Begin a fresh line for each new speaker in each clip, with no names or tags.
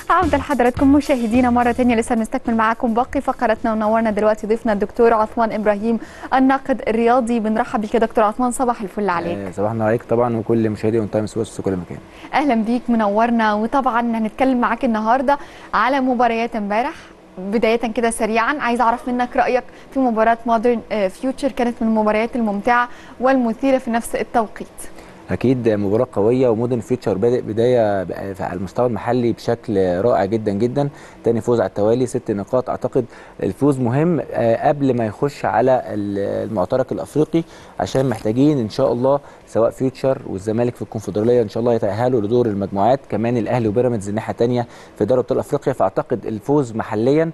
عودة لحضراتكم مشاهدينا مرة تانية لسه بنستكمل معاكم باقي فقراتنا ونورنا دلوقتي ضيفنا الدكتور عثمان إبراهيم الناقد الرياضي بنرحب بك يا دكتور عثمان صباح الفل عليك
آه، صباح النور عليك طبعا وكل مشاهدي اون تايم سبورتس في كل مكان
أهلا بيك منورنا وطبعا هنتكلم معاك النهاردة على مباريات امبارح بداية كده سريعا عايز أعرف منك رأيك في مباراة مودرن فيوتشر كانت من المباريات الممتعة والمثيرة في نفس التوقيت
اكيد مباراه قويه ومودرن فيوتشر بادئ بدايه بقى على المستوى المحلي بشكل رائع جدا جدا تاني فوز على التوالي ست نقاط اعتقد الفوز مهم آه، قبل ما يخش على المعترك الافريقي عشان محتاجين ان شاء الله سواء فيوتشر والزمالك في الكونفدراليه ان شاء الله يتاهلوا لدور المجموعات كمان الاهلي وبيراميدز الناحيه الثانيه في دوري ابطال افريقيا فاعتقد الفوز محليا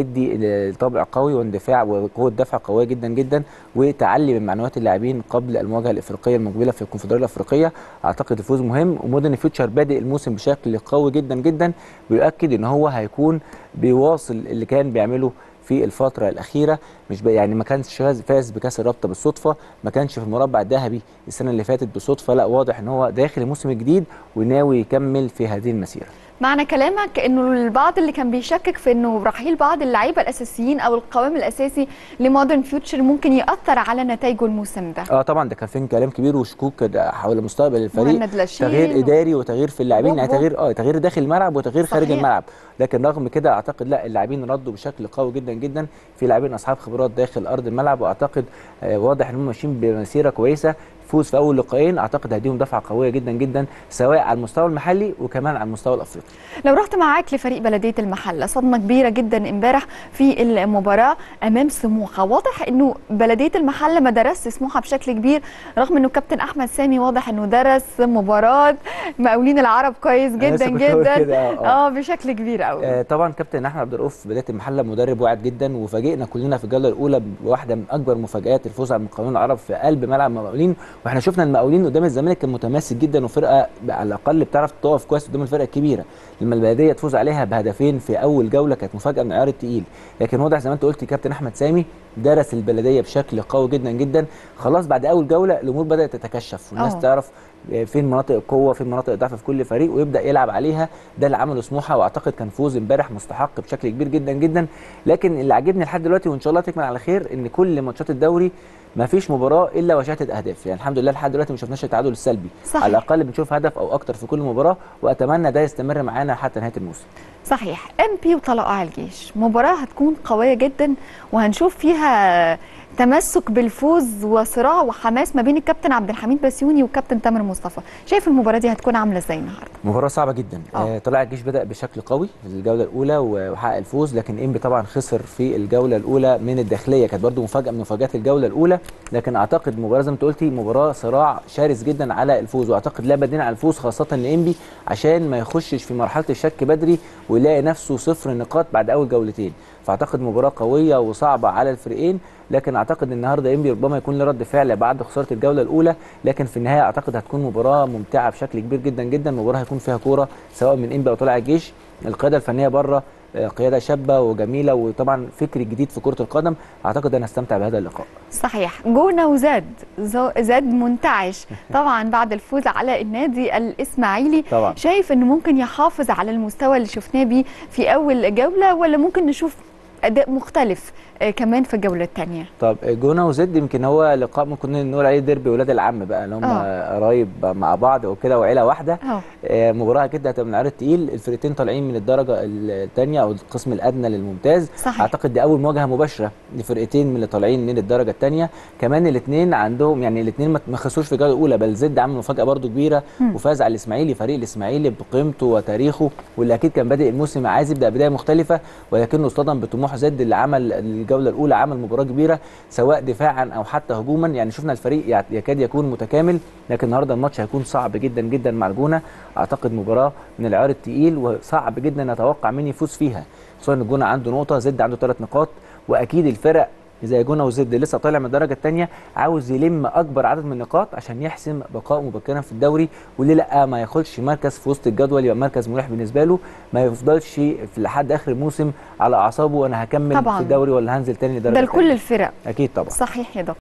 هيدي طابع قوي واندفاع وقوه دفع قويه جدا جدا وتعلي من معنويات اللاعبين قبل المواجهه الافريقيه المقبله في الكونفدراليه الافريقيه اعتقد الفوز مهم ومودرن فيوتشر بادئ الموسم بشكل قوي جدا جدا بيؤكد ان هو هيكون بيواصل اللي كان بيعمله في الفتره الاخيره مش بقى يعني ما كانش فاز, فاز بكاس الرابطه بالصدفه ما كانش في المربع الذهبي السنه اللي فاتت بالصدفه لا واضح ان هو داخل الموسم الجديد وناوي يكمل في هذه المسيره
معنى كلامك انه البعض اللي كان بيشكك في انه رحيل بعض اللعيبه الاساسيين او القوام الاساسي لمودرن فيوتشر ممكن ياثر على نتائجه الموسم ده
اه طبعا ده كان فين كلام كبير وشكوك كده حول مستقبل الفريق
مهند لاشين
تغيير اداري وتغيير في اللاعبين يعني
بوب.
تغيير اه تغيير داخل الملعب وتغيير خارج
صحيح.
الملعب لكن رغم كده اعتقد لا اللاعبين ردوا بشكل قوي جدا جدا في لاعبين اصحاب خبرات داخل ارض الملعب واعتقد آه واضح ان هم ماشيين بمسيره كويسه فوز في اول لقاءين اعتقد هيديهم دفعه قويه جدا جدا سواء على المستوى المحلي وكمان على المستوى الافريقي
لو رحت معاك لفريق بلديه المحله صدمه كبيره جدا امبارح في المباراه امام سموحه واضح انه بلديه المحله ما درس سموحه بشكل كبير رغم انه كابتن احمد سامي واضح انه درس مباراه مقاولين العرب كويس
أنا
جدا
لسه كنت هقول
جدا
كده، آه، آه.
اه بشكل كبير قوي
آه طبعا كابتن احمد عبد الرؤوف بدايه المحله مدرب واعد جدا وفاجئنا كلنا في الجوله الاولى بواحده من اكبر مفاجات الفوز على المقاولين العرب في قلب ملعب المقاولين واحنا شفنا المقاولين قدام الزمالك كان متماسك جدا وفرقه على الاقل بتعرف تقف كويس قدام الفرقه الكبيره لما البلديه تفوز عليها بهدفين في اول جوله كانت مفاجاه من العيار التقيل لكن واضح زي ما انت قلت كابتن احمد سامي درس البلديه بشكل قوي جدا جدا خلاص بعد اول جوله الامور بدات تتكشف والناس
آه.
تعرف فين مناطق القوه فين مناطق الضعف في كل فريق ويبدا يلعب عليها ده اللي عمله سموحه واعتقد كان فوز امبارح مستحق بشكل كبير جدا جدا لكن اللي عاجبني لحد دلوقتي وان شاء الله تكمل على خير ان كل ماتشات الدوري ما فيش مباراه الا وشهدت اهداف يعني الحمد لله لحد دلوقتي ما شفناش التعادل السلبي
صحيح.
على الاقل بنشوف هدف او اكتر في كل مباراه واتمنى ده يستمر معانا حتى نهايه الموسم
صحيح ام بي وطلائع الجيش مباراه هتكون قويه جدا وهنشوف فيها تمسك بالفوز وصراع وحماس ما بين الكابتن عبد الحميد بسيوني والكابتن تامر مصطفى شايف المباراه دي هتكون عامله ازاي النهارده
مباراة صعبة جدا
آه.
آه طلع الجيش بدأ بشكل قوي في الجولة الأولى وحقق الفوز لكن إنبي طبعا خسر في الجولة الأولى من الداخلية كانت برضو مفاجأة من مفاجآت الجولة الأولى لكن أعتقد مباراة زي ما أنت قلتي مباراة صراع شرس جدا على الفوز وأعتقد لا بدينا على الفوز خاصة لإنبي عشان ما يخشش في مرحلة الشك بدري ويلاقي نفسه صفر نقاط بعد أول جولتين فأعتقد مباراة قوية وصعبة على الفريقين لكن اعتقد النهارده انبي ربما يكون له رد فعل بعد خساره الجوله الاولى لكن في النهايه اعتقد هتكون مباراه ممتعه بشكل كبير جدا جدا مباراه هيكون فيها كوره سواء من انبي او طلائع الجيش القياده الفنيه بره آه، قياده شابه وجميله وطبعا فكر جديد في كره القدم اعتقد انا استمتع بهذا اللقاء
صحيح جونه وزاد زو- زاد منتعش طبعا بعد الفوز على النادي الاسماعيلي
طبعا
شايف انه ممكن يحافظ على المستوى اللي شفناه بيه في اول جوله ولا ممكن نشوف اداء مختلف آه، كمان في الجوله الثانيه
طب جونه وزد يمكن هو لقاء ممكن نقول عليه ديربي ولاد العم بقى اللي هم
آه.
قرايب مع بعض وكده وعيله واحده
اه
آه، مباراه كده هتبقى من العيار التقيل الفرقتين طالعين من الدرجه الثانيه او القسم الادنى للممتاز
صحيح.
اعتقد دي اول مواجهه مباشره لفرقتين من اللي طالعين من الدرجه الثانيه كمان الاثنين عندهم يعني الاثنين ما خسروش في الجوله الاولى بل زد عمل مفاجاه برده كبيره
مم.
وفاز على الاسماعيلي فريق الاسماعيلي بقيمته وتاريخه واللي اكيد كان بادئ الموسم عايز يبدا بدايه مختلفه ولكنه اصطدم بطموح زد اللي عمل الجوله الاولى عمل مباراه كبيره سواء دفاعا او حتى هجوما يعني شفنا الفريق يع- يكاد يكون متكامل لكن النهارده الماتش هيكون صعب جدا جدا مع الجونه اعتقد مباراه من العيار التقيل وصعب جدا نتوقع مين يفوز فيها خصوصا ان الجونه عنده نقطه زد عنده ثلاث نقاط واكيد الفرق زي جونه وزد لسه طالع من الدرجه الثانيه عاوز يلم اكبر عدد من النقاط عشان يحسم بقائه مبكرا في الدوري وليه لا ما ياخدش مركز في وسط الجدول يبقى مركز مريح بالنسبه له ما يفضلش في لحد اخر الموسم على اعصابه وانا هكمل
طبعاً.
في الدوري ولا هنزل تاني لدرجه
ده لكل
تانية.
الفرق
اكيد طبعا
صحيح يا دكتور